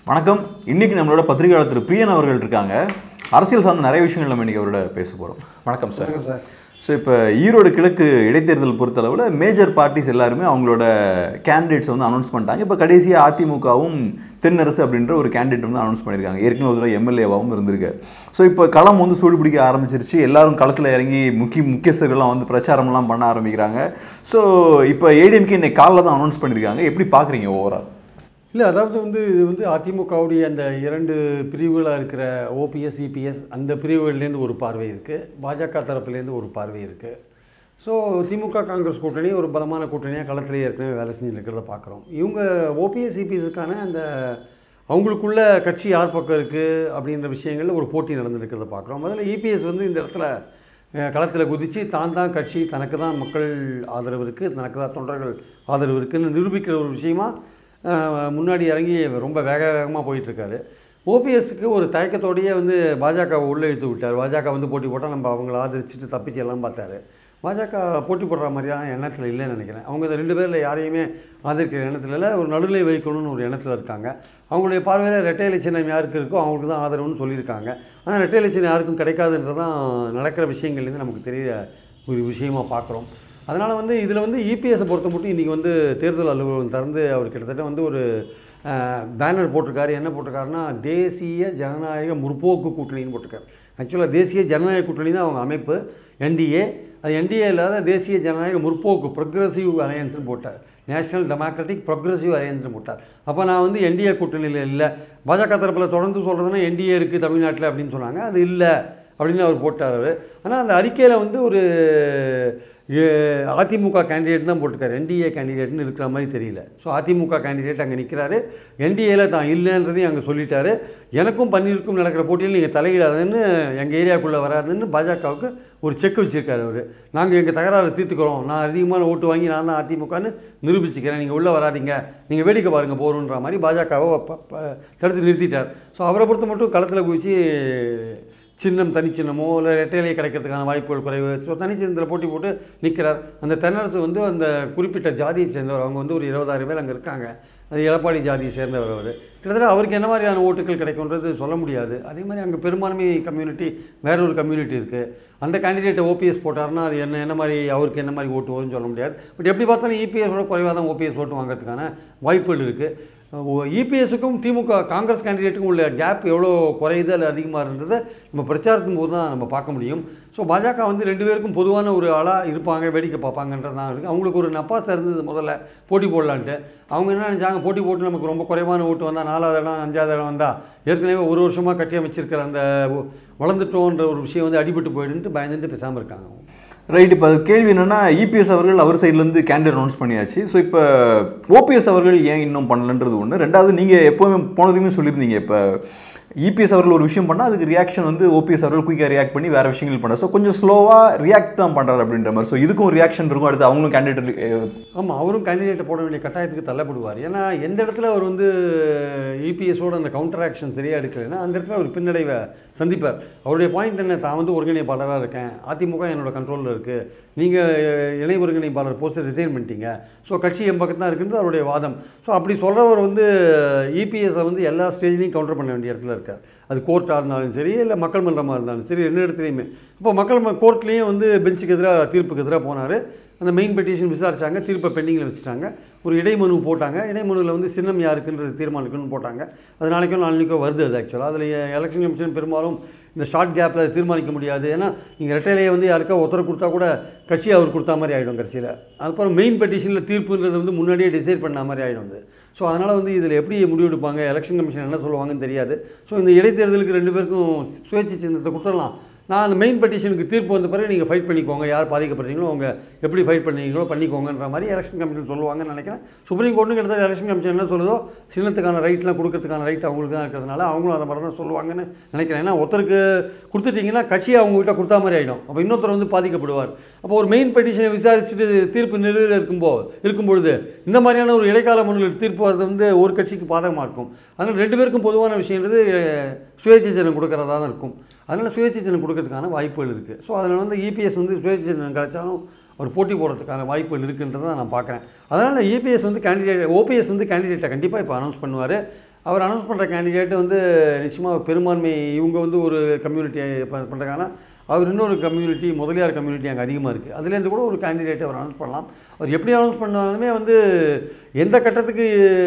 வணக்கம் இன்னைக்கு நம்மளோட பத்திரிகையாளர் திரு பிரியன் அவர்கள் இருக்காங்க அரசியல் சார்ந்த நிறைய விஷயங்கள் நம்ம இன்னைக்கு அவரோட பேச போகிறோம் வணக்கம் சார் சார் ஸோ இப்போ ஈரோடு கிழக்கு இடைத்தேர்தல் பொறுத்தளவில் மேஜர் பார்ட்டிஸ் எல்லாருமே அவங்களோட கேண்டிடேட்ஸ் வந்து அனௌன்ஸ் பண்ணிட்டாங்க இப்போ கடைசியாக அதிமுகவும் தென்னரசு அப்படின்ற ஒரு கேண்டிடேட் வந்து அனௌன்ஸ் பண்ணியிருக்காங்க ஏற்கனவே ஒரு எம்எல்ஏவாகவும் இருந்திருக்காரு ஸோ இப்போ களம் வந்து சூடு பிடிக்க ஆரம்பிச்சிருச்சு எல்லாரும் களத்தில் இறங்கி முக்கிய முக்கியஸ்தர்கள்லாம் வந்து பிரச்சாரம்லாம் பண்ண ஆரம்பிக்கிறாங்க ஸோ இப்போ ஏடிஎம்கே இன்னைக்கு காலைல தான் அனௌன்ஸ் பண்ணியிருக்காங்க எப்படி பார்க்குறீங்க ஓவரால் இல்லை அதாவது வந்து இது வந்து அதிமுகவுடைய அந்த இரண்டு பிரிவுகளாக இருக்கிற ஓபிஎஸ் இபிஎஸ் அந்த பிரிவுகள்லேருந்து ஒரு பார்வை இருக்குது பாஜக தரப்புலேருந்து ஒரு பார்வை இருக்குது ஸோ திமுக காங்கிரஸ் கூட்டணி ஒரு பலமான கூட்டணியாக களத்தில் ஏற்கனவே வேலை செஞ்சுட்டு இருக்கிறத பார்க்குறோம் இவங்க ஓபிஎஸ் இபிஎஸ்க்கான அந்த அவங்களுக்குள்ள கட்சி யார் பக்கம் இருக்குது அப்படின்ற விஷயங்களில் ஒரு போட்டி நடந்துருக்கிறத பார்க்குறோம் முதல்ல இபிஎஸ் வந்து இந்த இடத்துல அஹ், களத்தில் குதித்து தான் தான் கட்சி தனக்கு தான் மக்கள் ஆதரவு இருக்குது தனக்கு தான் தொண்டர்கள் ஆதரவு இருக்குன்னு நிரூபிக்கிற ஒரு விஷயமா அஹ், முன்னாடி இறங்கி ரொம்ப வேக வேகமாக போயிட்டுருக்காரு ஓபிஎஸ்க்கு ஒரு தயக்கத்தோடையே வந்து பாஜகவை உள்ளே இழுத்து விட்டார் பாஜக வந்து போட்டி போட்டால் நம்ம அவங்கள ஆதரிச்சுட்டு தப்பிச்சு எல்லாம் பார்த்தாரு பாஜக போட்டி போடுற மாதிரியான எண்ணத்தில் இல்லைன்னு நினைக்கிறேன் அவங்க இந்த ரெண்டு பேரில் யாரையுமே ஆதரிக்கிற எண்ணத்தில் இல்லை ஒரு நடுநிலை வைக்கணும்னு ஒரு எண்ணத்தில் இருக்காங்க அவங்களுடைய பார்வையில் ரெட்டையிலை சின்னம் யாருக்கு இருக்கோ அவங்களுக்கு தான் ஆதரவுன்னு சொல்லியிருக்காங்க ஆனால் ரெட்டையிலை சின்னம் யாருக்கும் கிடைக்காதுன்றதான் நடக்கிற விஷயங்கள்லேருந்து நமக்கு தெரிய ஒரு விஷயமா பார்க்குறோம் அதனால் வந்து இதில் வந்து இபிஎஸை பொறுத்த மட்டும் இன்றைக்கி வந்து தேர்தல் அலுவலகம் திறந்து அவர் கிட்டத்தட்ட வந்து ஒரு பேனர் போட்டிருக்காரு என்ன போட்டிருக்காருன்னா தேசிய ஜனநாயக முற்போக்கு கூட்டணின்னு போட்டிருக்காரு ஆக்சுவலாக தேசிய ஜனநாயக கூட்டணி தான் அவங்க அமைப்பு என்டிஏ அது என்டிஏ இல்லாத தேசிய ஜனநாயக முற்போக்கு ப்ரொக்ரெசிவ் அலையன்ஸ்னு போட்டார் நேஷனல் டெமோக்ராட்டிக் ப்ரொக்ரெசிவ் அலையன்ஸ்னு போட்டார் அப்போ நான் வந்து என்டிஏ கூட்டணியில் இல்லை பாஜக தரப்பில் தொடர்ந்து சொல்கிறதுனா என்டிஏ இருக்குது தமிழ்நாட்டில் அப்படின்னு சொன்னாங்க அது இல்லை அப்படின்னு அவர் போட்டார் அவர் ஆனால் அந்த அறிக்கையில் வந்து ஒரு ஏ, அதிமுக கேண்டிடேட் தான் போட்டிருக்காரு என்டிஏ கேண்டிடேட்னு இருக்கிற மாதிரி தெரியல ஸோ அதிமுக கேண்டிடேட் அங்கே நிற்கிறாரு என்டிஏல தான் இல்லைன்றதையும் அங்கே சொல்லிட்டாரு எனக்கும் பன்னீருக்கும் நடக்கிற போட்டியில் நீங்கள் தலையிடாதுன்னு எங்கள் ஏரியாக்குள்ளே வராதுன்னு பாஜகவுக்கு ஒரு செக் வச்சுருக்காரு அவர் நாங்கள் எங்கள் தகராறு தீர்த்துக்கிறோம் நான் அதிகமான ஓட்டு வாங்கி நான் தான் அதிமுகன்னு நிரூபிச்சுக்கிறேன் நீங்கள் உள்ளே வராதீங்க நீங்கள் வேடிக்கை பாருங்கள் போகிறோன்ற மாதிரி பாஜகவை ப- ப- தடுத்து நிறுத்திட்டார் ஸோ அவரை பொறுத்த மட்டும் களத்தில் குதிச்சு சின்னம் தனிச்சின்னமோ இல்லை ரெட்டையிலே கிடைக்கிறதுக்கான வாய்ப்புகள் குறைவு ஸோ தனிச்சின்னத்தில் போட்டி போட்டு நிற்கிறார் அந்த தென்னரசு வந்து அந்த குறிப்பிட்ட ஜாதியை சேர்ந்தவர் அவங்க வந்து ஒரு இருபதாயிரம் பேர் அங்கே இருக்காங்க அது எடப்பாடி ஜாதியை சேர்ந்தவர் அவர் கிட்டத்தட்ட அவருக்கு என்ன மாதிரியான ஓட்டுகள் கிடைக்கும்ன்றது சொல்ல முடியாது அதே மாதிரி அங்கே பெரும்பான்மை கம்யூனிட்டி வேற ஒரு கம்யூனிட்டி இருக்குது அந்த கேண்டிடேட்டை ஓபிஎஸ் போட்டாருன்னா அது என்ன என்ன மாதிரி அவருக்கு என்ன மாதிரி ஓட்டு வரும்னு சொல்ல முடியாது பட் எப்படி பார்த்தாலும் இபிஎஸோட குறைவாக தான் ஓபிஎஸ் ஓட்டு வாங்குறதுக்கான வாய்ப்புகள் இருக்குது இபிஎஸ்க்கும் திமுக காங்கிரஸ் கேண்டிடேட்டுக்கும் உள்ள கேப் எவ்வளோ குறையுது அல்லது அதிகமாக இருந்ததை நம்ம பிரச்சாரத்தின் போது தான் நம்ம பார்க்க முடியும் ஸோ பாஜக வந்து ரெண்டு பேருக்கும் பொதுவான ஒரு ஆளாக இருப்பாங்க வேடிக்கை பார்ப்பாங்கன்றது தான் இருக்குது அவங்களுக்கு ஒரு நப்பாசை இருந்தது முதல்ல போட்டி போடலான்ட்டு அவங்க என்ன நினச்சாங்க போட்டி போட்டு நமக்கு ரொம்ப குறைவான ஓட்டு வந்தால் நாலாவது இடம் அஞ்சாவது இடம் வந்தால் ஏற்கனவே ஒரு வருஷமாக கட்டி அமைச்சிருக்கிற அந்த ஒ- வளர்ந்துட்டோன்ற ஒரு விஷயம் வந்து அடிபட்டு போயிடுன்ட்டு பயந்துட்டு பேசாமல் இருக்காங்க அவங்க ரைட் இப்போ கேள்வி என்னன்னா இபிஎஸ் அவர்கள் அவர் சைட்லேருந்து கேண்டிடேட் அனௌன்ஸ் பண்ணியாச்சு ஸோ இப்போ ஓபிஎஸ் அவர்கள் ஏன் இன்னும் பண்ணலன்றது ஒன்று ரெண்டாவது நீங்கள் எப்போவுமே போனதுமே சொல்லியிருந்தீங்க இப்போ இபிஎஸ் அவர்கள் ஒரு விஷயம் பண்ணால் அதுக்கு ரியாக்ஷன் வந்து ஓபிஎஸ் அவர்கள் குயிக்காக ரியாக்ட் பண்ணி வேறு விஷயங்கள் பண்ணார் ஸோ கொஞ்சம் ஸ்லோவாக ரியாக்ட் தான் பண்ணுறாரு அப்படின்ற மாதிரி ஸோ இதுக்கும் ரியாக்ஷன் இருக்கும் அடுத்து அவங்களும் கேண்டிடேட் ஆமாம் அவரும் கேண்டிடேட்டை போட வேண்டிய கட்டாயத்துக்கு தள்ளப்படுவார் ஏன்னா எந்த இடத்துல அவர் வந்து இபிஎஸோட அந்த கவுண்டர் ஆக்ஷன் சரியாக எடுக்கலைன்னா அந்த இடத்துல அவர் பின்னடைவை சந்திப்பார் அவருடைய பாயிண்ட் என்ன தான் வந்து ஒருங்கிணைப்பாளராக இருக்கேன் அதிமுக என்னோட கண்ட்ரோலில் இருக்குது நீங்கள் இணை ஒருங்கிணைப்பாளர் போஸ்ட்டை ரிசைன் பண்ணிட்டீங்க ஸோ கட்சி என் பக்கம் தான் இருக்குன்றது அவருடைய வாதம் ஸோ அப்படி சொல்கிறவர் வந்து இபிஎஸை வந்து எல்லா ஸ்டேஜ்லையும் கவுண்டர் பண்ண வேண்டிய இடத்துல இருக்கார் அது கோர்ட்டாக இருந்தாலும் சரி இல்லை மக்கள் மன்றமாக இருந்தாலும் சரி ரெண்டு இடத்துலையுமே இப்போ மக்கள் ம கோர்ட்லேயும் வந்து பெஞ்சுக்கு எதிராக தீர்ப்புக்கு எதிராக போனார் அந்த மெயின் பெட்டிஷன் விசாரிச்சாங்க தீர்ப்பை பெண்டிங்கில் வச்சுட்டாங்க ஒரு இடைமனு போட்டாங்க இடைமனுவில் வந்து சின்னம் யாருக்குன்றது தீர்மானிக்கணும்னு போட்டாங்க அது நாளைக்கோ நாளைக்கோ வருது அது ஆக்சுவலாக அதில் எலெக்ஷன் கமிஷன் பெரும்பாலும் இந்த ஷார்ட் கேப்பில் அதை தீர்மானிக்க முடியாது ஏன்னா நீங்கள் ரெட்டையிலேயே வந்து யாருக்கா ஒருத்தர் கொடுத்தா கூட கட்சி அவர் கொடுத்தா மாதிரி ஆகிடும் கடைசியில் அதுக்கப்புறம் மெயின் பெட்டிஷனில் தீர்ப்புன்றது வந்து முன்னாடியே டிசைட் பண்ண மாதிரி ஆகிடும் அது ஸோ அதனால் வந்து இதில் எப்படி முடிவெடுப்பாங்க எலெக்ஷன் கமிஷன் என்ன சொல்லுவாங்கன்னு தெரியாது ஸோ இந்த இடைத்தேர்தலுக்கு ரெண்டு பேருக்கும் சுயேட்சை சின்னத்தை கொடுத்துடலாம் நான் அந்த மெயின் பெட்டிஷனுக்கு தீர்ப்பு வந்த பிறகு நீங்கள் ஃபைட் பண்ணிக்கோங்க யார் பாதிக்கப்படுறீங்களோ அவங்க எப்படி ஃபைட் பண்ணீங்களோ பண்ணிக்கோங்கன்ற மாதிரி எலெக்ஷன் கமிஷன் சொல்லுவாங்கன்னு நினைக்கிறேன் சுப்ரீம் கோர்ட்டும் கிட்டத்தட்ட எலெக்ஷன் கமிஷன் என்ன சொல்லுதோ சின்னத்துக்கான ரைட்லாம் கொடுக்கறதுக்கான ரைட் அவங்களுக்கு தான் இருக்கிறதுனால அவங்களும் அதை மாதிரி தான் சொல்லுவாங்கன்னு நினைக்கிறேன் ஏன்னா ஒருத்தருக்கு கொடுத்துட்டீங்கன்னா கட்சி அவங்ககிட்ட கொடுத்தா மாதிரி ஆகிடும் அப்போ இன்னொருத்தர் வந்து பாதிக்கப்படுவார் அப்போ ஒரு மெயின் பெட்டிஷனை விசாரிச்சுட்டு தீர்ப்பு நிலுவையில் இருக்கும்போது இருக்கும்பொழுது இந்த மாதிரியான ஒரு இடைக்கால மனுவில் தீர்ப்பு வரது வந்து ஒரு கட்சிக்கு பாதகமாக இருக்கும் அதனால் ரெண்டு பேருக்கும் பொதுவான விஷயன்றது அஹ், சுயேட்சை சின்னம் கொடுக்கறதா தான் இருக்கும் அதனால் சுயேட்சை சின்னம் கொடுக்கறதுக்கான வாய்ப்புகள் இருக்குது ஸோ அதனால் வந்து இபிஎஸ் வந்து சுயேட்சை சின்னம் கிடைச்சாலும் ஒரு போட்டி போடுறதுக்கான வாய்ப்புகள் இருக்குன்றதை நான் பார்க்குறேன் அதனால் இபிஎஸ் வந்து கேண்டிடேட் ஓபிஎஸ் வந்து கேண்டிடேட்டை கண்டிப்பாக இப்போ அனௌன்ஸ் பண்ணுவார் அவர் அனௌன்ஸ் பண்ணுற கேண்டிடேட் வந்து நிச்சயமாக பெரும்பான்மை இவங்க வந்து ஒரு கம்யூனிட்டி பண்ணுறாங்கன்னா அவர் இன்னொரு கம்யூனிட்டி முதலியார் கம்யூனிட்டி அங்கே அதிகமாக இருக்குது அதுலேருந்து கூட ஒரு கேண்டிடேட் அவர் அனௌன்ஸ் பண்ணலாம் அவர் எப்படி அனௌன்ஸ் பண்ணாலுமே வந்து எந்த கட்டத்துக்கு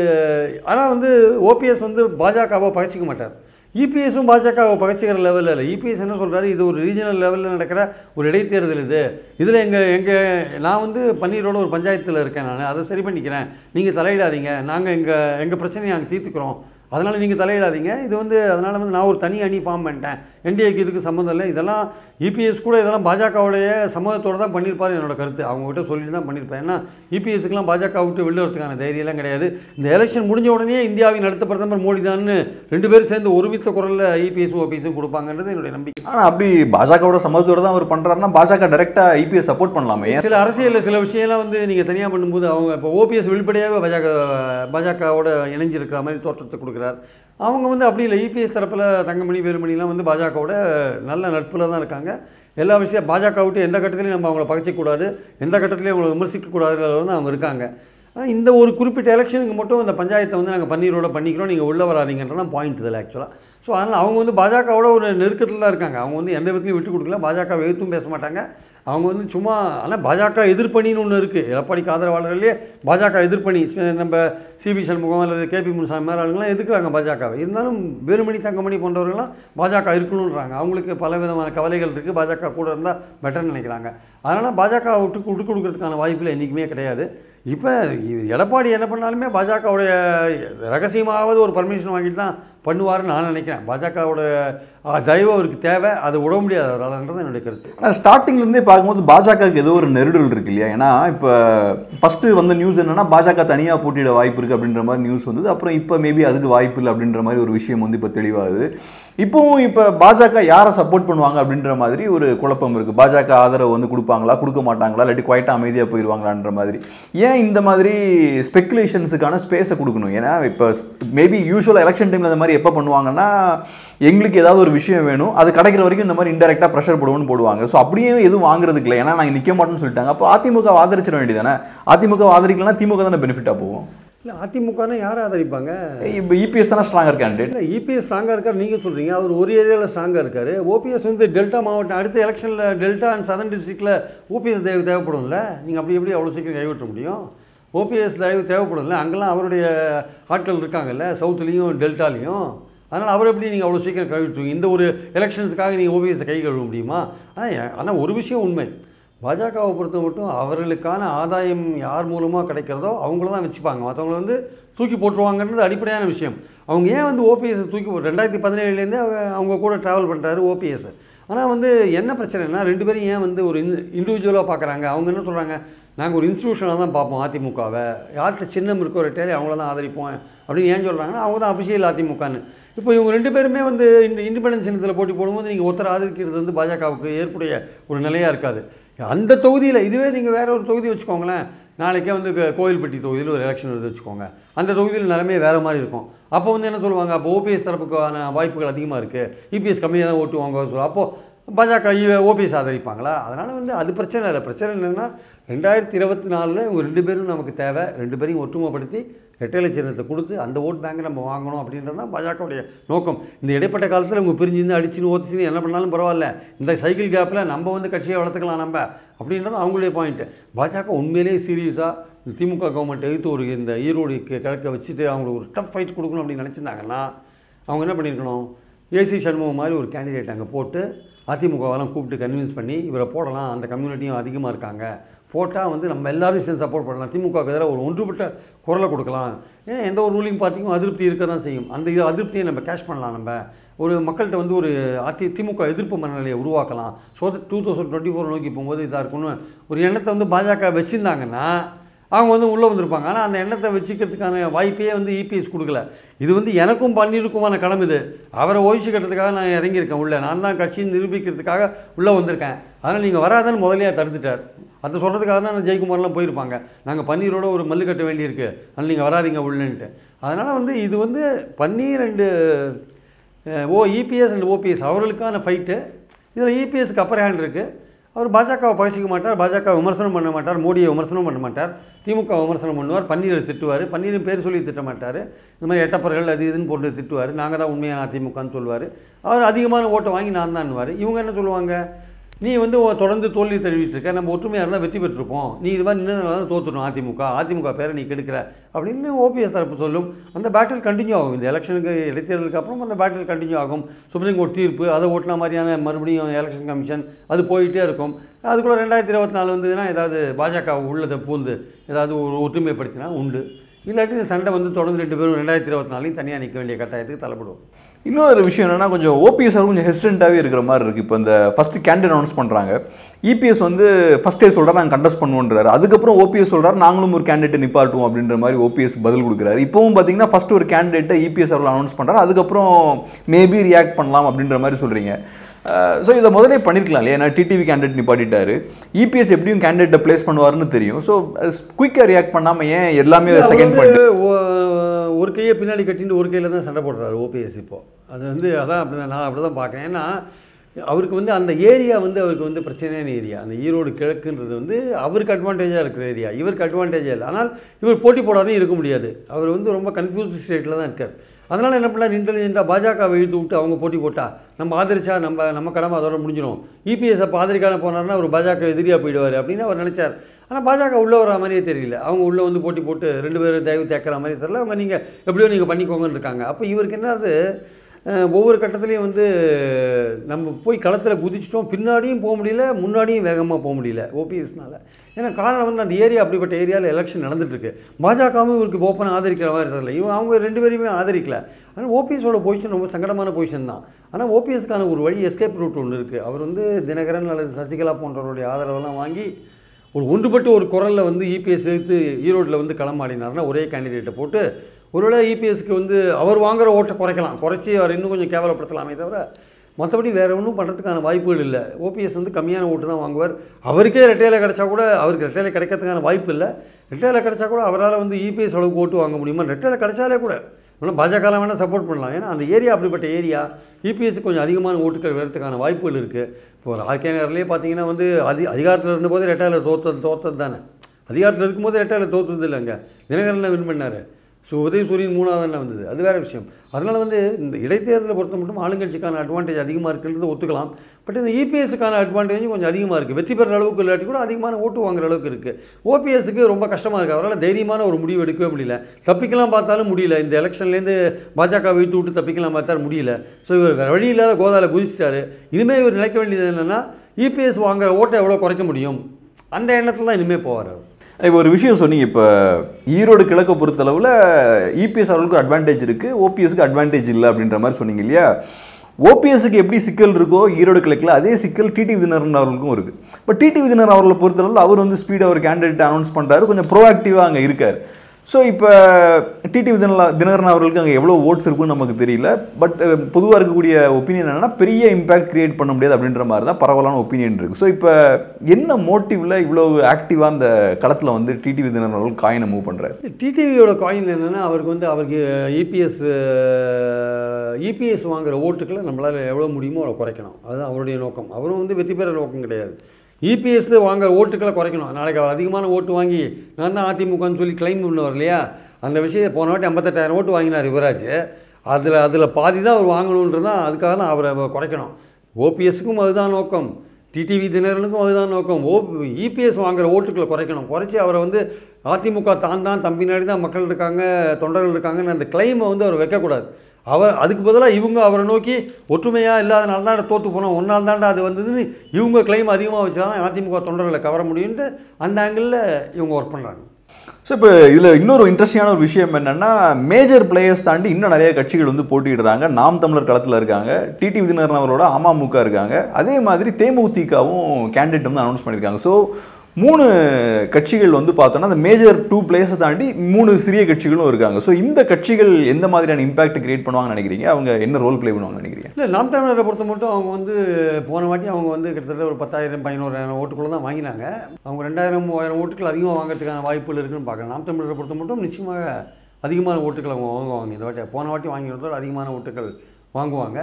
ஆனால் வந்து ஓபிஎஸ் வந்து பாஜகவை பகைச்சிக்க மாட்டார் இபிஎஸும் பாஜகவை பகைச்சிக்கிற லெவலில் இல்லை இபிஎஸ் என்ன சொல்கிறாரு இது ஒரு ரீஜனல் லெவலில் நடக்கிற ஒரு இடைத்தேர்தல் இது இதில் எங்கள் எங்கள் நான் வந்து பன்னீரோட ஒரு பஞ்சாயத்தில் இருக்கேன் நான் அதை சரி பண்ணிக்கிறேன் நீங்கள் தலையிடாதீங்க நாங்கள் எங்கள் எங்கள் பிரச்சனையை நாங்கள் தீர்த்துக்கிறோம் அதனால் நீங்கள் தலையிடாதீங்க இது வந்து அதனால் வந்து நான் ஒரு தனி அணி ஃபார்ம் பண்ணிட்டேன் என்டிஏக்கு இதுக்கு சம்மந்தம் இல்லை இதெல்லாம் இபிஎஸ் கூட இதெல்லாம் பாஜகவுடைய சம்மதத்தோடு தான் பண்ணியிருப்பாரு என்னோட கருத்து அவங்ககிட்ட சொல்லிட்டு தான் பண்ணியிருப்பேன் ஏன்னா இபிஎஸ்க்குலாம் பாஜக விட்டு வெளில வரதுக்கான தைரியம்லாம் கிடையாது இந்த எலெக்ஷன் முடிஞ்ச உடனே இந்தியாவின் அடுத்த பிரதமர் மோடி தான்னு ரெண்டு பேரும் சேர்ந்து ஒருமித்த குரலில் இபிஎஸும் ஓபிஎஸும் கொடுப்பாங்கன்றது என்னுடைய நம்பிக்கை ஆனா அப்படி பாஜகவோட சம்மதத்தோட தான் அவர் பண்றாருன்னா பாஜக டைரக்டா ஐபிஎஸ் சப்போர்ட் பண்ணலாமே ஏன் சில அரசியலில் சில விஷயம்லாம் வந்து நீங்கள் தனியாக பண்ணும்போது அவங்க இப்போ ஓபிஎஸ் வெளிப்படையாகவே பாஜக பாஜகவோட இணைஞ்சிருக்கிற மாதிரி தோற்றத்தை கொடுக்குறார் அவங்க வந்து அப்படி இல்லை இபிஎஸ் தரப்பில் தங்கமணி வேலுமணிலாம் வந்து பாஜகவோட நல்ல நட்பில் தான் இருக்காங்க எல்லா விஷயம் பாஜக விட்டு எந்த கட்டத்திலையும் நம்ம அவங்கள பகைச்சிக்கூடாது எந்த கட்டத்திலையும் அவங்கள விமர்சிக்கக்கூடாதுல வந்து அவங்க இருக்காங்க ஆனா, இந்த ஒரு குறிப்பிட்ட எலெக்ஷனுக்கு மட்டும் இந்த பஞ்சாயத்தை வந்து நாங்கள் பன்னீரோட பண்ணிக்கிறோம் நீங்கள் உள்ளே வராதீங்கன்றதான் பாயிண்ட் இதில் ஆக்சுவலாக ஸோ அதனால் அவங்க வந்து பாஜகவோட ஒரு நெருக்கத்தில் தான் இருக்காங்க அவங்க வந்து எந்த விதத்துலையும் விட்டு கொடுக்கல பாஜக எதிர்த்தும் பேச மாட்டாங்க அவங்க வந்து சும்மா ஆனால் பாஜக எதிர்ப்பணின்னு ஒன்று இருக்குது எடப்பாடிக்கு ஆதரவாளர்களே பாஜக எதிர்ப்பணி ஸ்- நம்ம சிபி சண்முகம் அல்லது கேபி முனுசாமி மாதிரி ஆளுங்களாம் எதுக்குறாங்க பாஜகவை இருந்தாலும் வேலுமணி தங்கமணி போன்றவர்கள்லாம் பாஜக இருக்கணுன்றாங்க அவங்களுக்கு பல விதமான கவலைகள் இருக்குது பாஜக கூட இருந்தால் பெட்டர்னு நினைக்கிறாங்க அதனால் பாஜக விட்டு விட்டு கொடுக்கறதுக்கான வாய்ப்பில் என்றைக்குமே கிடையாது இப்போ எடப்பாடி என்ன பண்ணாலுமே பாஜகவுடைய ரகசியமாவது ஒரு பர்மிஷன் வாங்கிட்டு தான் பண்ணுவாருன்னு நான் நினைக்கிறேன் பாஜகவோட தயவு அவருக்கு தேவை அதை விட முடியாது அவரால்ன்றது என்னுடைய கருத்து ஆனால் ஸ்டார்டிங்ல இருந்தே பார்க்கும்போது பாஜகவுக்கு ஏதோ ஒரு நெருடல் இருக்கு இல்லையா ஏன்னா இப்போ ஃபர்ஸ்ட் வந்த நியூஸ் என்னன்னா பாஜக தனியாக போட்டியிட வாய்ப்பு இருக்கு அப்படின்ற மாதிரி நியூஸ் வந்தது அப்புறம் இப்போ மேபி அதுக்கு வாய்ப்பு இல்லை அப்படின்ற மாதிரி ஒரு விஷயம் வந்து இப்போ தெளிவாகுது இப்போவும் இப்போ பாஜக யாரை சப்போர்ட் பண்ணுவாங்க அப்படின்ற மாதிரி ஒரு குழப்பம் இருக்கு பாஜக ஆதரவு வந்து கொடுப்பாங்களா கொடுக்க மாட்டாங்களா இல்லாட்டி குவைட்டாக அமைதியாக போயிடுவாங்களான்ற மாதிரி ஏன் இந்த மாதிரி ஸ்பெகுலேஷன்ஸுக்கான ஸ்பேஸை கொடுக்கணும் ஏன்னா இப்போ மேபி யூஸ்வலாக எலெக்ஷன் டைமில் இந்த மாதிரி எப்போ பண்ணுவாங்கன்னா எங்களுக்கு ஏதாவது ஒரு விஷயம் வேணும் அது கிடைக்கிற வரைக்கும் இந்த மாதிரி இன்டெரக்டாக ப்ரெஷர் போடுவோம்னு போடுவாங்க ஸோ அப்படியே எதுவும் வாங்குறதுக்கு இல்லை ஏன்னா நாங்கள் நிற்க மாட்டோம்னு சொல்லிட்டாங்க அப்போ அதிமுக ஆதரிச்சிட வேண்டியதானே அதிமுக ஆதரிக்கலன்னா திமுக தானே பெனிஃபிட்டாக போகும் இல்லை அதிமுகனா யாரை ஆதரிப்பாங்க இப்போ இபிஎஸ் தானே ஸ்ட்ராங்கர் கேண்டிடேட் இல்லை இபிஎஸ் ஸ்ட்ராங்காக இருக்கார் நீங்கள் சொல்கிறீங்க அவர் ஒரு ஏரியாவில் ஸ்ட்ராங்காக இருக்கார் ஓபிஎஸ் வந்து டெல்டா மாவட்டம் அடுத்த எலெக்ஷனில் டெல்டா அண்ட் சதன் டிஸ்ட்ரிக்டில் ஓபிஎஸ் தயவு தேவைப்படும்ல நீங்கள் அப்படி எப்படி அவ்வளோ சீக்கிரம் கைவிட்ட முடியும் ஓபிஎஸ் தயவு தேவைப்படும்ல அங்கெல்லாம் அவருடைய ஆட்கள் இருக்காங்கல்ல சவுத்துலேயும் டெல்டாலையும் அதனால் அவர் எப்படி நீங்கள் அவ்வளோ சீக்கிரம் கழுவிட்டுருவீங்க இந்த ஒரு எலெக்ஷன்ஸுக்காக நீங்கள் ஓபிஎஸ் கை கழுவ முடியுமா ஆனால் ஆனால் ஒரு விஷயம் உண்மை பாஜகவை பொறுத்த மட்டும் அவர்களுக்கான ஆதாயம் யார் மூலமாக கிடைக்கிறதோ அவங்கள தான் வச்சுப்பாங்க மற்றவங்கள வந்து தூக்கி போட்டுருவாங்கன்றது அடிப்படையான விஷயம் அவங்க ஏன் வந்து ஓபிஎஸ் தூக்கி போ ரெண்டாயிரத்தி பதினேழுலேருந்தே அவங்க கூட ட்ராவல் பண்ணுறாரு ஓபிஎஸ் ஆனால் வந்து என்ன பிரச்சனைனா ரெண்டு பேரும் ஏன் வந்து ஒரு இண்டிவிஜுவலாக பார்க்குறாங்க அவங்க என்ன சொல்கிறாங்க நாங்கள் ஒரு இன்ஸ்டியூஷனாக தான் பார்ப்போம் அதிமுகவை யார்கிட்ட சின்னம் இருக்கோ ரெட்டையாரி அவங்கள தான் ஆதரிப்போம் அப்படின்னு ஏன் சொல்கிறாங்கன்னா அவங்க தான் அஃபிஷியல் அதிமுகன்னு இப்போ இவங்க ரெண்டு பேருமே வந்து இந்த இண்டிபெண்டன்ஸ் சின்னத்தில் போட்டி போடும்போது நீங்கள் ஒருத்தர் ஆதரிக்கிறது வந்து பாஜகவுக்கு ஏற்புடைய ஒரு நிலையாக இருக்காது அந்த தொகுதியில் இதுவே நீங்கள் வேற ஒரு தொகுதி வச்சுக்கோங்களேன் நாளைக்கே வந்து க- கோயில்பட்டி தொகுதியில் ஒரு எலெக்ஷன் வருது வச்சுக்கோங்க அந்த தொகுதியில் நிலைமை வேறு மாதிரி இருக்கும் அப்போ வந்து என்ன சொல்லுவாங்க அப்போ ஓபிஎஸ் தரப்புக்கான வாய்ப்புகள் அதிகமாக இருக்குது இபிஎஸ் கம்மியாக தான் ஓட்டுவாங்க சொல்லுவாங்க அப்போது பாஜக ஓபிஎஸ் ஆதரிப்பாங்களா அதனால் வந்து அது பிரச்சனை இல்லை பிரச்சனை என்னென்னா ரெண்டாயிரத்தி இருபத்தி நாலில் இவங்க ரெண்டு பேரும் நமக்கு தேவை ரெண்டு பேரையும் ஒற்றுமைப்படுத்தி ரெட்டைலை சின்னத்தை கொடுத்து அந்த ஓட் பேங்கை நம்ம வாங்கணும் அப்படின்றது தான் பாஜகவுடைய நோக்கம் இந்த இடைப்பட்ட காலத்தில் இவங்க பிரிஞ்சிருந்து அடிச்சுன்னு ஓத்திச்சுன்னு என்ன பண்ணாலும் பரவாயில்ல இந்த சைக்கிள் கேப்பில் நம்ம வந்து கட்சியை வளர்த்துக்கலாம் நம்ம அப்படின்றது அவங்களுடைய பாயிண்ட்டு பாஜக உண்மையிலேயே சீரியஸாக திமுக கவர்மெண்ட் எதிர்த்து ஒரு இந்த ஈரோடு கி- கிழக்க வச்சுட்டு அவங்களுக்கு ஒரு டஃப் ஃபைட் கொடுக்கணும் அப்படின்னு நினச்சிருந்தாங்கன்னா அவங்க என்ன பண்ணியிருக்கணும் ஏசி சண்முகம் மாதிரி ஒரு கேண்டிடேட் அங்கே போட்டு அதிமுகவெல்லாம் கூப்பிட்டு கன்வின்ஸ் பண்ணி இவரை போடலாம் அந்த கம்யூனிட்டியும் அதிகமாக இருக்காங்க போட்டால் வந்து நம்ம எல்லாரும் சேர்ந்து சப்போர்ட் பண்ணலாம் திமுகவுக்கு எதிராக ஒரு ஒன்றுபட்ட குரலை கொடுக்கலாம் ஏன்னா எந்த ஒரு ரூலிங் பார்ட்டிக்கும் அதிருப்தி இருக்க தான் செய்யும் அந்த இது அதிருப்தியை நம்ம கேஷ் பண்ணலாம் நம்ம ஒரு மக்கள்கிட்ட வந்து ஒரு அதி திமுக எதிர்ப்பு மனநிலையை உருவாக்கலாம் so two thousand twenty four நோக்கி போகும்போது இதாக இருக்கும்னு ஒரு எண்ணத்தை வந்து பாஜக வச்சுருந்தாங்கன்னா அவங்க வந்து உள்ளே வந்திருப்பாங்க ஆனால் அந்த எண்ணத்தை வச்சுக்கிறதுக்கான வாய்ப்பே வந்து இபிஎஸ் கொடுக்கல இது வந்து எனக்கும் பன்னீருக்குமான கடமை இது அவரை ஓய்ச்சிக்கிறதுக்காக நான் இறங்கியிருக்கேன் உள்ளே நான் தான் கட்சியை நிரூபிக்கிறதுக்காக உள்ளே வந்திருக்கேன் அதனால் நீங்கள் வராதன்னு முதலையாக தடுத்துட்டார் அதை சொல்கிறதுக்காக தான் நான் ஜெயக்குமார்லாம் போயிருப்பாங்க நாங்கள் பன்னீரோட ஒரு மல்லு கட்ட வேண்டியிருக்கு அதனால் நீங்கள் வராதீங்க உள்ளன்ட்டு அதனால் வந்து இது வந்து Panneer and O EPS and OPS அவர்களுக்கான ஃபைட்டு இதில் இபிஎஸ்க்கு அப்பர் ஹேண்ட் இருக்குது அவர் பாஜகவை பகிச்சிக்க மாட்டார் பாஜக விமர்சனம் பண்ண மாட்டார் மோடியை விமர்சனம் பண்ண மாட்டார் திமுக விமர்சனம் பண்ணுவார் பன்னீரை திட்டுவார் பன்னீரும் பேர் சொல்லி திட்ட மாட்டார் இந்த மாதிரி எட்டப்பர்கள் அது இதுன்னு போட்டு திட்டுவார் நாங்கள் தான் உண்மையான அதிமுகன்னு சொல்லுவார் அவர் அதிகமான ஓட்டை வாங்கி நான் தான்னுவார் இவங்க என்ன சொல்லுவாங்க நீ வந்து உன் தொடர்ந்து தோல்வி தெரிவிட்டு இருக்க நம்ம ஒற்றுமையாக இருந்தால் வெற்றி பெற்றிருப்போம் நீ இது மாதிரி நின்று தோத்துடும் அதிமுக அதிமுக பேரை நீ கெடுக்கிற அப்படின்னு ஓபிஎஸ் தரப்பு சொல்லும் அந்த பேட்டில் கண்டினியூ ஆகும் இந்த எலெக்ஷனுக்கு இடைத்தேர்தலுக்கு அப்புறம் அந்த பேட்டில் கண்டினியூ ஆகும் சுப்ரீம் கோர்ட் தீர்ப்பு அதை ஓட்டின மாதிரியான மறுபடியும் எலெக்ஷன் கமிஷன் அது போயிட்டே இருக்கும் அதுக்குள்ளே ரெண்டாயிரத்தி இருபத்தி நாலு வந்ததுன்னா ஏதாவது பாஜக உள்ளதை பூந்து ஏதாவது ஒரு ஒற்றுமைப்படுத்தினா உண்டு இல்லாட்டி இந்த சண்டை வந்து தொடர்ந்து ரெண்டு பேரும் ரெண்டாயிரத்தி இருபத்தி நாலையும் தனியாக நிற்க வேண்டிய கட்டாயத்துக்கு தள்ளப்படுவோம் இன்னொரு விஷயம் என்னன்னா கொஞ்சம் ஓபிஎஸ் கொஞ்சம் ஹெசிடென்ட்டாகவே இருக்கிற மாதிரி இருக்குது இப்போ இந்த ஃபர்ஸ்ட் கேண்டிடேட் அனௌன்ஸ் பண்ணுறாங்க இபிஎஸ் வந்து ஃபர்ஸ்டே சொல்கிறார் நாங்கள் கண்டஸ்ட் பண்ணுவோன்றாரு அதுக்கப்புறம் ஓபிஎஸ் சொல்கிறார் நாங்களும் ஒரு கேண்டிடேட் நிப்பாட்டுவோம் அப்படின்ற மாதிரி ஓபிஎஸ் பதில் கொடுக்குறாரு இப்போவும் பார்த்தீங்கன்னா ஃபர்ஸ்ட் ஒரு கேண்டிடேட்டை இபிஎஸ் அவர்கள் அனௌன்ஸ் பண்ணுறாரு அதுக்கப்புறம் மேபி ரியாக்ட் பண்ணலாம் அப்படின்ற மாதிரி சொல்கிறீங்க ஸோ இதை முதலே பண்ணியிருக்கலாம் இல்லையா ஏன்னா டிடிவி கேண்டிடேட் நிப்பாட்டிட்டாரு இபிஎஸ் எப்படியும் கேண்டிடேட்டை ப்ளேஸ் பண்ணுவாருன்னு தெரியும் ஸோ குயிக்காக ரியாக்ட் பண்ணாமல் ஏன் எல்லாமே செகண்ட் அவர் பண்ணி வந்து ஒ- ஒரு கையை பின்னாடி கட்டிட்டு ஒரு கையில் தான் சண்டை போடுறாரு ஓபிஎஸ் இப்போ அது வந்து அதான் அப்படி நான் அப்படி தான் பார்க்குறேன் ஏன்னா அவருக்கு வந்து அந்த ஏரியா வந்து அவருக்கு வந்து பிரச்சனையான ஏரியா அந்த ஈரோடு கிழக்குன்றது வந்து அவருக்கு அட்வான்டேஜாக இருக்கிற ஏரியா இவருக்கு அட்வான்டேஜாக இல்லை ஆனால் இவர் போட்டி போடாதையும் இருக்க முடியாது அவர் வந்து ரொம்ப கன்ஃபியூஸ் ஸ்டேட்டில் தான் இருக்கார் அதனால் என்ன பண்ணார் இன்டெலிஜென்ட்டாக பாஜகவை இழுத்து விட்டு அவங்க போட்டி போட்டா நம்ம ஆதரிச்சா நம்ம நம்ம கடமை அதோட முடிஞ்சிடும் இபிஎஸ் அப்போ ஆதரிக்கான போனார்னா ஒரு பாஜக எதிரியாக போயிடுவார் அப்படின்னு அவர் நினச்சார் ஆனால் பாஜக உள்ளே வர மாதிரியே தெரியல அவங்க உள்ளே வந்து போட்டி போட்டு ரெண்டு பேரும் தயவு தேக்கிற மாதிரி தெரியல அவங்க நீங்கள் எப்படியோ நீங்கள் பண்ணிக்கோங்கன்னு இருக்காங்க அப்போ இவருக்கு என்னது அஹ், ஒவ்வொரு கட்டத்துலேயும் வந்து நம்ம போய் களத்தில் குதிச்சிட்டோம் பின்னாடியும் போக முடியல முன்னாடியும் வேகமாக போக முடியல ஓபிஎஸ்னால ஏன்னா காரணம் வந்து அந்த ஏரியா அப்படிப்பட்ட ஏரியாவில் எலெக்ஷன் நடந்துட்டுருக்கு பாஜகவும் இவருக்கு ஓப்பனாக ஆதரிக்கிற மாதிரி தெரியல இவங்க அவங்க ரெண்டு பேரையுமே ஆதரிக்கல ஆனால் ஓபிஎஸோட பொசிஷன் ரொம்ப சங்கடமான பொசிஷன் தான் ஆனால் ஓபிஎஸ்க்கான ஒரு வழி எஸ்கேப் ரூட் ஒன்று இருக்குது அவர் வந்து தினகரன் அல்லது சசிகலா போன்றவருடைய ஆதரவெல்லாம் வாங்கி ஒரு ஒன்றுபட்டு ஒரு குரலில் வந்து இபிஎஸ் எடுத்து ஈரோட்டில் வந்து களமாடினார்னா ஒரே கேண்டிடேட்டை போட்டு ஒருவேளை இபிஎஸ்க்கு வந்து அவர் வாங்குற ஓட்டை குறைக்கலாம் குறைச்சி அவர் இன்னும் கொஞ்சம் கேவலப்படுத்தலாமே தவிர மற்றபடி வேறு ஒன்றும் பண்ணுறதுக்கான வாய்ப்புகள் இல்லை ஓபிஎஸ் வந்து கம்மியான ஓட்டு தான் வாங்குவார் அவருக்கே ரெட்டையில கிடைச்சா கூட அவருக்கு ரெட்டையில கிடைக்கிறதுக்கான வாய்ப்பு இல்லை ரெட்டையில கிடைச்சா கூட அவரால் வந்து இபிஎஸ் அளவுக்கு ஓட்டு வாங்க முடியுமா ரெட்டையில கிடைச்சாலே கூட வேணால் பாஜக வேணால் சப்போர்ட் பண்ணலாம் ஏன்னா அந்த ஏரியா அப்படிப்பட்ட ஏரியா இபிஎஸ் கொஞ்சம் அதிகமான ஓட்டுகள் வரதுக்கான வாய்ப்புகள் இருக்குது இப்போ ஒரு ஆர்கே நகர்லேயே பார்த்தீங்கன்னா வந்து அதி அதிகாரத்தில் இருந்தபோது ரெட்டையில தோத்தது தோத்தது தானே அதிகாரத்தில் இருக்கும்போது ரெட்டையில தோத்தது இல்லைங்க தினகரன் வின் பண்ணார் ஸோ உதயசூரியன் மூணாவது என்ன வந்தது அது வேறு விஷயம் அதனால் வந்து இந்த இடைத்தேர்தலை பொறுத்த மட்டும் ஆளுங்கட்சிக்கான அட்வான்டேஜ் அதிகமாக இருக்குன்றது ஒத்துக்கலாம் பட் இந்த இபிஎஸ்க்கான அட்வான்டேஜும் கொஞ்சம் அதிகமாக இருக்குது வெற்றி பெற அளவுக்கு இல்லாட்டி கூட அதிகமான ஓட்டு வாங்குற அளவுக்கு இருக்குது ஓபிஎஸ்க்கு ரொம்ப கஷ்டமாக இருக்குது அவரால் தைரியமான ஒரு முடிவு எடுக்கவே முடியல தப்பிக்கலாம் பார்த்தாலும் முடியல இந்த எலெக்ஷன்லேருந்து பாஜக வீழ்த்து விட்டு தப்பிக்கலாம் பார்த்தாலும் முடியல ஸோ இவர் வேறு வழி இல்லாத கோதால குதிச்சிட்டாரு இனிமேல் இவர் நினைக்க வேண்டியது என்னென்னா இபிஎஸ் வாங்குற ஓட்டை எவ்வளோ குறைக்க முடியும் அந்த எண்ணத்தில் தான் இனிமேல் போவார் அவர் இப்போ ஒரு விஷயம் சொன்னீங்க இப்போ ஈரோடு கிழக்கை பொறுத்தளவில் இபிஎஸ் அவர்களுக்கு அட்வான்டேஜ் இருக்குது ஓபிஎஸ்க்கு அட்வான்டேஜ் இல்லை அப்படின்ற மாதிரி சொன்னீங்க இல்லையா ஓபிஎஸ்க்கு எப்படி சிக்கல் இருக்கோ ஈரோடு கிழக்கில் அதே சிக்கல் டிடி விதினரன் அவர்களுக்கும் இருக்குது இப்போ டிடி விதினர் அவர்களை பொறுத்தளவில் அவர் வந்து ஸ்பீடாக ஒரு கேண்டிடேட் அனௌன்ஸ் பண்ணுறாரு கொஞ்சம் ப்ரோஆக்டிவாக அங்கே இருக்கார் ஸோ இப்போ டிடி தினலா தினகரன் அவர்களுக்கு அங்கே எவ்வளோ ஓட்ஸ் இருக்குன்னு நமக்கு தெரியல பட் பொதுவாக இருக்கக்கூடிய ஒப்பீனியன் என்னன்னா பெரிய இம்பாக்ட் கிரியேட் பண்ண முடியாது அப்படின்ற மாதிரி தான் பரவலான ஒப்பீனியன் இருக்குது ஸோ இப்போ என்ன மோட்டிவில் இவ்வளோ ஆக்டிவாக அந்த களத்தில் வந்து டிடி தினகரன் அவர்கள் காயினை மூவ் பண்ணுறாரு டிடிவியோட காயின் என்னென்னா அவருக்கு வந்து அவருக்கு இபிஎஸ் இபிஎஸ் வாங்குற ஓட்டுக்களை நம்மளால் எவ்வளோ முடியுமோ அவ்வளோ குறைக்கணும் அதுதான் அவருடைய நோக்கம் அவரும் வந்து வெற்றி பெற நோக்கம் கிடையாது இபிஎஸ் வாங்குற ஓட்டுக்களை குறைக்கணும் நாளைக்கு அவர் அதிகமான ஓட்டு வாங்கி நான் தான் அதிமுகன்னு சொல்லி கிளைம் பண்ணுவார் இல்லையா அந்த விஷயத்தை போன வாட்டி ஐம்பத்தெட்டாயிரம் ஓட்டு வாங்கினார் யுவராஜ் அதில் அதில் பாதி தான் அவர் வாங்கணுன்றது தான் அதுக்காக தான் அவரை குறைக்கணும் ஓபிஎஸ்க்கும் அதுதான் நோக்கம் டிடிவி தினகரனுக்கும் அதுதான் நோக்கம் ஓ இபிஎஸ் வாங்குற ஓட்டுக்களை குறைக்கணும் குறைச்சி அவரை வந்து அதிமுக தான் தான் தம்பினாடி தான் மக்கள் இருக்காங்க தொண்டர்கள் இருக்காங்கன்னு அந்த கிளைமை வந்து அவர் வைக்கக்கூடாது அவர் அதுக்கு பதிலாக இவங்க அவரை நோக்கி ஒற்றுமையாக இல்லாதனால தான் தோற்று போனோம் ஒன்றால் தாண்டா அது வந்ததுன்னு இவங்க கிளைம் அதிகமாக வச்சா தான் அதிமுக தொண்டர்களை கவர முடியும்ட்டு அந்த ஆங்கிளில் இவங்க ஒர்க் பண்ணுறாங்க ஸோ இப்போ இதில் இன்னொரு இன்ட்ரெஸ்டிங்கான ஒரு விஷயம் என்னென்னா மேஜர் பிளேயர்ஸ் தாண்டி இன்னும் நிறைய கட்சிகள் வந்து போட்டியிடுறாங்க நாம் தமிழர் களத்தில் இருக்காங்க டிடி விதினரன் அவரோட அமமுக இருக்காங்க அதே மாதிரி தேமுதிகவும் கேண்டிடேட் வந்து அனௌன்ஸ் பண்ணியிருக்காங்க ஸோ மூணு கட்சிகள் வந்து பார்த்தோன்னா அந்த மேஜர் டூ பிளேஸை தாண்டி மூணு சிறிய கட்சிகளும் இருக்காங்க ஸோ இந்த கட்சிகள் எந்த மாதிரியான இம்பாக்ட் கிரியேட் பண்ணுவாங்கன்னு நினைக்கிறீங்க அவங்க என்ன ரோல் ப்ளே பண்ணுவாங்கன்னு நினைக்கிறீங்க இல்லை நாம் தமிழரை பொறுத்த மட்டும் அவங்க வந்து போன வாட்டி அவங்க வந்து கிட்டத்தட்ட ஒரு பத்தாயிரம் பதினோராயிரம் ஓட்டுக்குள்ள தான் வாங்கினாங்க அவங்க ரெண்டாயிரம் மூவாயிரம் ஓட்டுகள் அதிகமாக வாங்குறதுக்கான வாய்ப்புகள் இருக்குன்னு பார்க்குறேன் நாம் தமிழரை பொறுத்த மட்டும் நிச்சயமாக அதிகமான ஓட்டுகள் அவங்க வாங்குவாங்க இந்த வாட்டி போன வாட்டி வாங்கியிருந்தோம் அதிகமான ஓட்டுகள் வாங்குவாங்க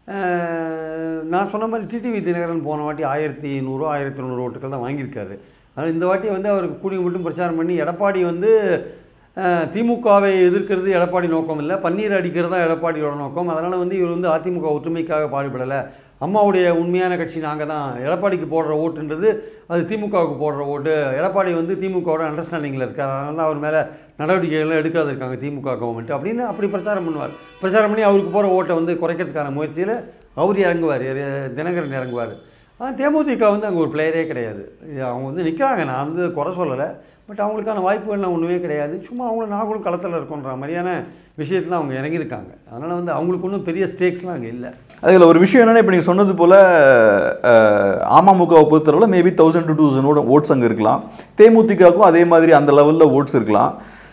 அஹ், நான் சொன்ன மாதிரி டிடிவி தினகரன் போன வாட்டி ஆயிரத்தி நூறு ஆயிரத்தி நூறு ஓட்டுகள் தான் வாங்கியிருக்காரு ஆனால் இந்த வாட்டி வந்து அவருக்கு கூடி மட்டும் பிரச்சாரம் பண்ணி எடப்பாடி வந்து அஹ், திமுகவை எதிர்க்கிறது எடப்பாடி நோக்கம் இல்லை பன்னீர் அடிக்கிறது தான் எடப்பாடியோட நோக்கம் அதனால் வந்து இவர் வந்து அதிமுக ஒற்றுமைக்காக பாடுபடலை அம்மாவுடைய உண்மையான கட்சி நாங்கள் தான் எடப்பாடிக்கு போடுற ஓட்டுன்றது அது திமுகவுக்கு போடுற ஓட்டு எடப்பாடி வந்து திமுகவோட அண்டர்ஸ்டாண்டிங்கில் இருக்கார் அதனால தான் அவர் மேலே நடவடிக்கைகள்லாம் எடுக்காது இருக்காங்க திமுக கவர்மெண்ட் அப்படின்னு அப்படி பிரச்சாரம் பண்ணுவார் பிரச்சாரம் பண்ணி அவருக்கு போகிற ஓட்டை வந்து குறைக்கிறதுக்கான முயற்சியில் அவர் இறங்குவார் யாரு? தினகரன் இறங்குவார் ஆனால் தேமுதிக வந்து அங்கே ஒரு பிளேயரே கிடையாது இது அவங்க வந்து நிற்கிறாங்க நான் வந்து குறை சொல்லலை பட் அவங்களுக்கான வாய்ப்புகள்லாம் ஒன்றுமே கிடையாது சும்மா அவங்களும் நாங்களும் களத்தில் இருக்கோன்ற மாதிரியான விஷயத்தில் அவங்க இறங்கியிருக்காங்க அதனால் வந்து அவங்களுக்கு ஒன்றும் பெரிய ஸ்டேக்ஸ்லாம் அங்கே இல்லை அதில் ஒரு விஷயம் என்னன்னா இப்போ நீங்கள் சொன்னது போல் அமமுகவை பொறுத்தளவில் maybe thousand to thousand votes அங்கே இருக்கலாம் தேமுதிகவுக்கும் அதே மாதிரி அந்த லெவலில் ஓட்ஸ் இருக்கலாம்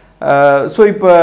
ஸோ இப்போ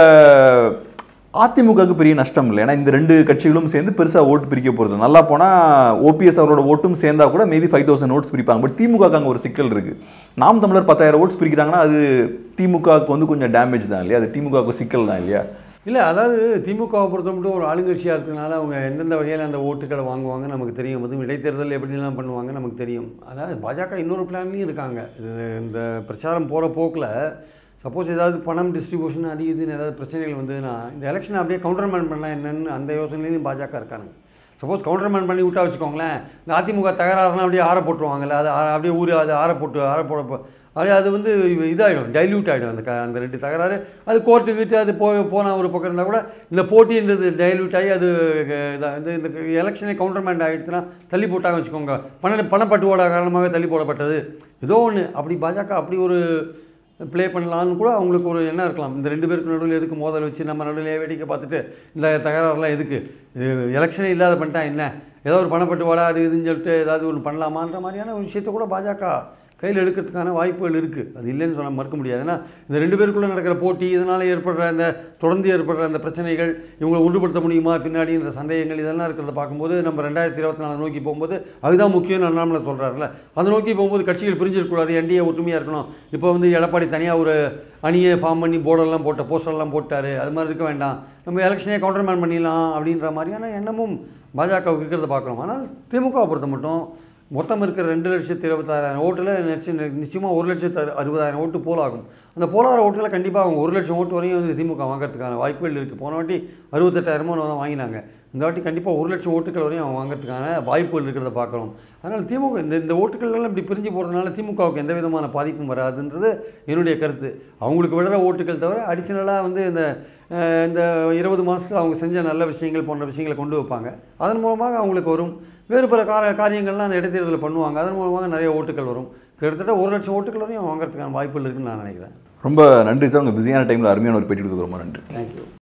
அதிமுகவுக்கு பெரிய நஷ்டம் இல்லை ஏன்னா இந்த ரெண்டு கட்சிகளும் சேர்ந்து பெருசாக ஓட்டு பிரிக்க போகிறது நல்லா போனால் ஓபிஎஸ் அவரோட ஓட்டும் சேர்ந்தா கூட மேபி ஃபைவ் தௌசண்ட் ஓட்ஸ் பிரிப்பாங்க பட் திமுக அங்கே ஒரு சிக்கல் இருக்குது நாம் தமிழர் பத்தாயிரம் ஓட்ஸ் பிரிக்கிறாங்கன்னா அது திமுகவுக்கு வந்து கொஞ்சம் டேமேஜ் தான் இல்லையா அது திமுகவுக்கு சிக்கல் தான் இல்லையா இல்லை அதாவது திமுகவை பொறுத்த மட்டும் ஒரு ஆளுங்கட்சியாக இருக்கிறனால அவங்க எந்தெந்த வகையில் அந்த ஓட்டுகளை வாங்குவாங்க நமக்கு தெரியும் அதுவும் இடைத்தேர்தல் எப்படிலாம் பண்ணுவாங்க நமக்கு தெரியும் அதாவது பாஜக இன்னொரு பிளான்லையும் இருக்காங்க இது இந்த பிரச்சாரம் போகிற போக்கில் சப்போஸ் ஏதாவது பணம் டிஸ்ட்ரிபியூஷன் அது இதுன்னு ஏதாவது பிரச்சனைகள் வந்ததுன்னா இந்த எலெக்ஷனை அப்படியே கவுண்டர்மேன் பண்ணலாம் என்னன்னு அந்த யோசனையிலையும் பாஜக இருக்காங்க சப்போஸ் கவுண்டர்மேன் பண்ணி விட்டா வச்சுக்கோங்களேன் இந்த அதிமுக தகராறுலாம் அப்படியே ஆற போட்டுருவாங்கல்ல அது ஆ- அப்படியே ஊர் அது ஆற போட்டு ஆற போட போ- அப்படியே அது வந்து இதாகிடும் டைல்யூட் ஆகிடும் அந்த க அந்த ரெண்டு தகராறு அது கோர்ட்டு கிட்ட அது போ போன ஒரு பக்கம் இருந்தால் கூட இந்த போட்டின்றது டைல்யூட் ஆகி அது க- இதா- இந்த இந்த எலெக்ஷனே கவுண்டர்மேன் ஆகிடுச்சுன்னா தள்ளி போட்டாங்க வச்சுக்கோங்க பண பணப்பட்டுவாடா காரணமாக தள்ளி போடப்பட்டது ஏதோ ஒன்று அப்படி பாஜக அப்படி ஒரு ப்ளே பண்ணலான்னு கூட அவங்களுக்கு ஒரு எண்ணம் இருக்கலாம் இந்த ரெண்டு பேருக்கு நடுவில் எதுக்கு மோதல் வச்சு நம்ம நடுவில் வேடிக்கை பார்த்துட்டு இந்த தகராறுலாம் எதுக்கு எலெக்ஷனே இல்லாத பண்ணிட்டா என்ன ஏதோ ஒரு பணப்பட்டுவாடா அது இதுன்னு சொல்லிட்டு ஏதாவது ஒன்று பண்ணலாமான்ற மாதிரியான ஒரு விஷயத்தை கூட பாஜக கையில் எடுக்கிறதுக்கான வாய்ப்புகள் இருக்குது அது இல்லைன்னு சொல்ல மறுக்க முடியாது ஏன்னா இந்த ரெண்டு பேருக்குள்ளே நடக்கிற போட்டி இதனால் ஏற்படுற அந்த தொடர்ந்து ஏற்படுற அந்த பிரச்சனைகள் இவங்களை ஒன்றுபடுத்த முடியுமா பின்னாடின்ற சந்தேகங்கள் இதெல்லாம் இருக்கிறத பார்க்கும்போது நம்ம ரெண்டாயிரத்தி இருபத்தி நாலு நோக்கி போகும்போது அதுதான் முக்கியம் அண்ணாமலை சொல்கிறாருல அதை நோக்கி போகும்போது கட்சிகள் பிரிஞ்சிருக்கக்கூடாது என்டிஏ ஒற்றுமையாக இருக்கணும் இப்போ வந்து எடப்பாடி தனியாக ஒரு அணியை ஃபார்ம் பண்ணி போர்டெல்லாம் போட்ட போஸ்டர்லாம் போட்டார் அது மாதிரி இருக்க வேண்டாம் நம்ம எலெக்ஷனே கவுண்டர்மேன் பண்ணிடலாம் அப்படின்ற மாதிரியான எண்ணமும் பாஜகவுக்கு இருக்கிறத பார்க்குறோம் ஆனால் திமுகவை பொறுத்த மட்டும் மொத்தம் இருக்கிற ரெண்டு லட்சத்தி இருபத்தாயிரம் ஓட்டில் நிச்சயம் நிச்சயமாக ஒரு லட்சத்து அறு- அறுபதாயிரம் ஓட்டு போல் ஆகும் அந்த போலாகிற ஓட்டில் கண்டிப்பாக அவங்க ஒரு லட்சம் ஓட்டு வரையும் வந்து திமுக வாங்குறதுக்கான வாய்ப்புகள் இருக்குது போன வாட்டி அறுபத்தெட்டாயிரமோ தான் வாங்கினாங்க இந்த வாட்டி கண்டிப்பாக ஒரு லட்சம் ஓட்டுகள் வரையும் அவங்க வாங்குறதுக்கான வாய்ப்புகள் இருக்கிறத பார்க்குறோம் அதனால் திமுக இந்த இந்த ஓட்டுகள் எல்லாம் இப்படி பிரிஞ்சு போகிறதுனால திமுகவுக்கு எந்த விதமான பாதிப்பும் வராதுன்றது என்னுடைய கருத்து அவங்களுக்கு விழுற ஓட்டுகள் தவிர அடிஷ்னலாக வந்து இந்த அஹ், இந்த இருபது மாதத்தில் அவங்க செஞ்ச நல்ல விஷயங்கள் போன்ற விஷயங்களை கொண்டு வைப்பாங்க அதன் மூலமாக அவங்களுக்கு வரும் வேறு பல கார காரியங்கள்லாம் அந்த இடைத்தேர்தலில் பண்ணுவாங்க அதன் மூலமாக நிறைய ஓட்டுகள் வரும் கிட்டத்தட்ட ஒரு லட்சம் ஓட்டுகள் வரையும் வாங்குறதுக்கான வாய்ப்புகள் இருக்குன்னு நான் நினைக்கிறேன் ரொம்ப நன்றி சார் உங்கள் பிஸியான டைமில் அருமையான ஒரு பேட்டி கொடுத்து ரொம்ப நன்றி தேங்க்யூ